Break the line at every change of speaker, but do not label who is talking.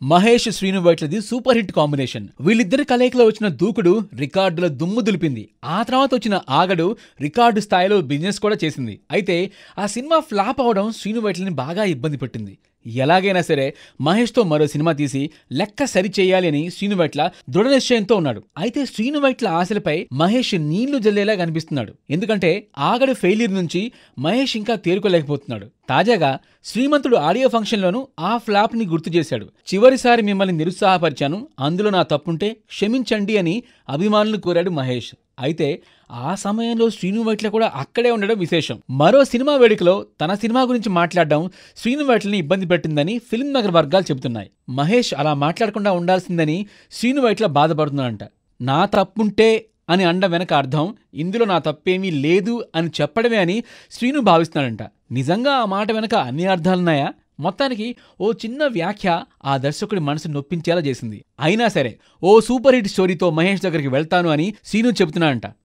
మహేష్ శ్రీను వైట్లది super hit combination వీళ్ళిద్దరి కలయికలో వచ్చిన దూకుడు రికార్డుల దుమ్ము దులిపింది ఆ తర్వాత వచ్చిన ఆగడు రికార్డు స్థాయిలో బిజినెస్ కూడా చేసింది అయితే ఆ సినిమా ఫ్లాప్ అవడం శ్రీను వైట్లని బాగా ఇబ్బంది పెట్టింది ఎలాగైనా సరే మహేష్తో మరో సినిమా తీసి లెక్క సరి చేయాలి అని శ్రీను వైట్ల దృఢ నిశ్చయంతో ఉన్నాడు అయితే శ్రీను వైట్ల ఆశలపై మహేష్ నీళ్లు జల్లేలా కనిపిస్తున్నాడు ఎందుకంటే ఆగడు ఫెయిల్యూర్ నుంచి మహేష్ ఇంకా తేరుకోలేకపోతున్నాడు తాజాగా శ్రీమంతుడు ఆడియో ఫంక్షన్లోనూ ఆ ఫ్లాప్ ని గుర్తు చేశాడు చివరిసారి మిమ్మల్ని నిరుత్సాహపరిచాను అందులో నా తప్పుంటే క్షమించండి అని అభిమానులు కోరాడు మహేష్ అయితే ఆ సమయంలో శ్రీను వైట్ల కూడా అక్కడే ఉండడం విశేషం మరో సినిమా వేడుకలో తన సినిమా గురించి మాట్లాడడం శ్రీను వైట్లని ఇబ్బంది పెట్టిందని ఫిల్మ్ నగర్ వర్గాలు చెబుతున్నాయి మహేష్ అలా మాట్లాడకుండా ఉండాల్సిందని శ్రీను వైట్ల బాధపడుతున్నాడంట నా తప్పుంటే అని అండ వెనక అర్థం ఇందులో నా తప్పేమీ లేదు అని చెప్పడమే అని శ్రీను భావిస్తున్నాడంట నిజంగా ఆ మాట వెనక అన్ని అర్థాలున్నాయా మొత్తానికి ఓ చిన్న వ్యాఖ్య ఆ దర్శకుడి మనసు నొప్పించేలా చేసింది అయినా సరే ఓ సూపర్ హిట్ స్టోరీతో మహేష్ దగ్గరికి వెళ్తాను అని శ్రీను చెబుతున్నాడంట